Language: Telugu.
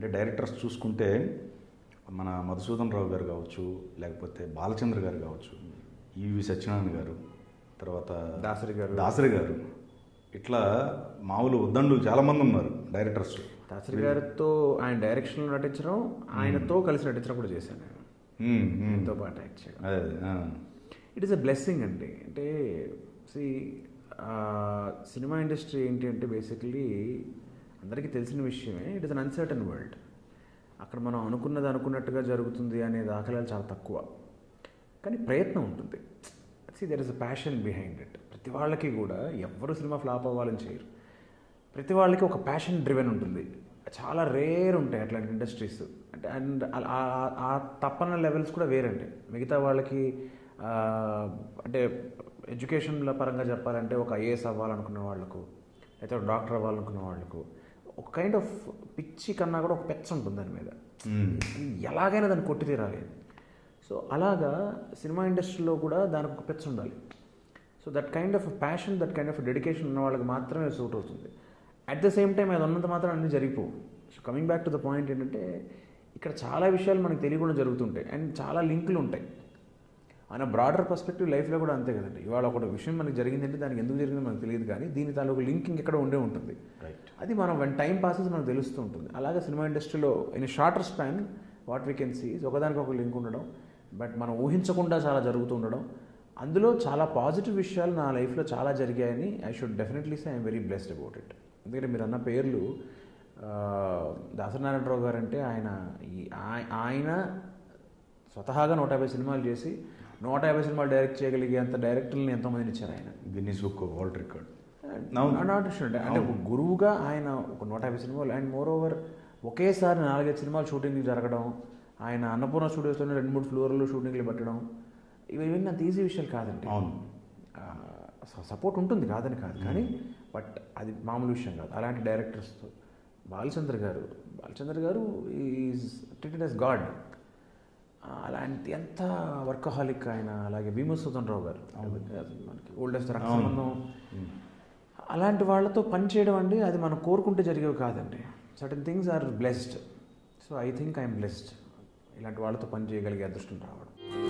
అంటే డైరెక్టర్స్ చూసుకుంటే మన మధుసూదన్ రావు గారు కావచ్చు లేకపోతే బాలచంద్ర గారు కావచ్చు ఈవి సత్యనారాయణ గారు తర్వాత దాసరి గారు. దాసరి గారు ఇట్లా మామూలు ఉద్దండులు చాలామంది ఉన్నారు డైరెక్టర్స్ దాసరి గారితో ఆయన డైరెక్షన్లో నటించడం ఆయనతో కలిసి నటించడం కూడా చేశాను నేను ఉమ్, ఉమ్. ఆయనతో పాటు యాక్ట్ చేయడం అదే అదే, ఆ. ఇట్ ఈస్ అ బ్లెస్సింగ్ అండి అంటే సి సినిమా ఇండస్ట్రీ ఏంటి అంటే బేసిక్లీ అందరికీ తెలిసిన విషయమే it is an uncertain world అక్కడ మనం అనుకున్నది అనుకున్నట్టుగా జరుగుతుంది అనే దాఖలాలు చాలా తక్కువ కానీ ప్రయత్నం ఉంటుంది see there is a passion behind it ప్రతి వాళ్ళకి కూడా ఎవ్వరు సినిమా ఫ్లాప్ అవ్వాలని చేయరు ప్రతి వాళ్ళకి ఒక ప్యాషన్ డ్రివెన్ ఉంటుంది చాలా రేర్ ఉంటాయి అట్లాంటి ఇండస్ట్రీస్ అంటే అండ్ ఆ తప్పన లెవెల్స్ కూడా వేరండి మిగతా వాళ్ళకి ఆ, అంటే ఎడ్యుకేషన్ల పరంగా చెప్పాలంటే ఒక ఐఏఎస్ అవ్వాలనుకున్న వాళ్ళకు లేకపోతే ఒక డాక్టర్ అవ్వాలనుకున్న వాళ్ళకు ఒక కైండ్ ఆఫ్ పిచ్చి కన్నా కూడా ఒక పెచ్చ ఉంటుంది దాని మీద ఉమ్. ఎలాగైనా దాన్ని కొట్టి తీరాలి సో అలాగా సినిమా ఇండస్ట్రీలో కూడా దానికి ఒక పెచ్చ ఉండాలి so that kind of passion that kind of dedication ఉన్న వాళ్ళకి మాత్రమే సూట్ అవుతుంది అట్ ద సేమ్ టైం అది ఉన్నంత మాత్రం అన్నీ జరిగిపోవు so coming back to the point ఏంటంటే ఇక్కడ చాలా విషయాలు మనకు తెలియకుండా జరుగుతుంటాయి అండ్ చాలా లింకులు ఉంటాయి ఆయన బ్రాడర్ పర్స్పెక్టివ్ లైఫ్లో కూడా అంతే కదండి ఇవాళ ఒక విషయం మనకి జరిగిందంటే దానికి ఎందుకు జరిగిందో మనకు తెలియదు కానీ దీని తాలూకు లింకింగ్ ఎక్కడ ఉండే ఉంటుంది రైట్ అది మనం వన్ టైం పాసెస్ మనకు తెలుస్తూ ఉంటుంది అలాగే సినిమా ఇండస్ట్రీలో in shorter span what we can see ఒకదానికి ఒక లింక్ ఉండడం బట్ మనం ఊహించకుండా చాలా జరుగుతూ ఉండడం అందులో చాలా పాజిటివ్ విషయాలు నా లైఫ్లో చాలా జరిగాయని I should definitely say I'm very blessed about it ఎందుకంటే మీరు అన్న పేర్లు ఆ, దాసనారాయణరావు గారు అంటే ఆయన ఈ ఆయ- ఆయన స్వతహాగా నూట యాభై సినిమాలు చేసి నూట యాభై సినిమాలు డైరెక్ట్ చేయగలిగే అంత డైరెక్టర్ని ఎంతోమందిని ఇచ్చారు ఆయన Guinness book world record not అంటే అంటే ఒక గురువుగా ఆయన ఒక నూట యాభై సినిమాలు అండ్ మోర్ ఓవర్ ఒకేసారి నాలుగైదు సినిమాలు షూటింగ్ జరగడం ఆయన అన్నపూర్ణ స్టూడియోస్లోనే రెండు మూడు ఫ్లోర్లు షూటింగ్లు పెట్టడం ఇవి ఇవన్నీ అంత ఈజీ విషయాలు కాదండి అవును సపోర్ట్ ఉంటుంది కాదని కాదు కానీ బట్ అది మామూలు విషయం కాదు అలాంటి డైరెక్టర్స్తో బాలచంద్ర గారు బాలచంద్ర గారు ఈజ్ ట్రీటెడ్ ఎస్ గాడ్ అలాంటి ఎంత వర్కహాలిక్ ఆయన అలాగే భీమసూదన్ రావు గారు మనకి ఓల్డెస్ట్ రక్తసంబంధం అలాంటి వాళ్ళతో పని చేయడం అండి అది మనం కోరుకుంటే జరిగేవి కాదండి certain things are blessed so I think I'm blessed ఇలాంటి వాళ్ళతో పని చేయగలిగే అదృష్టం రావడం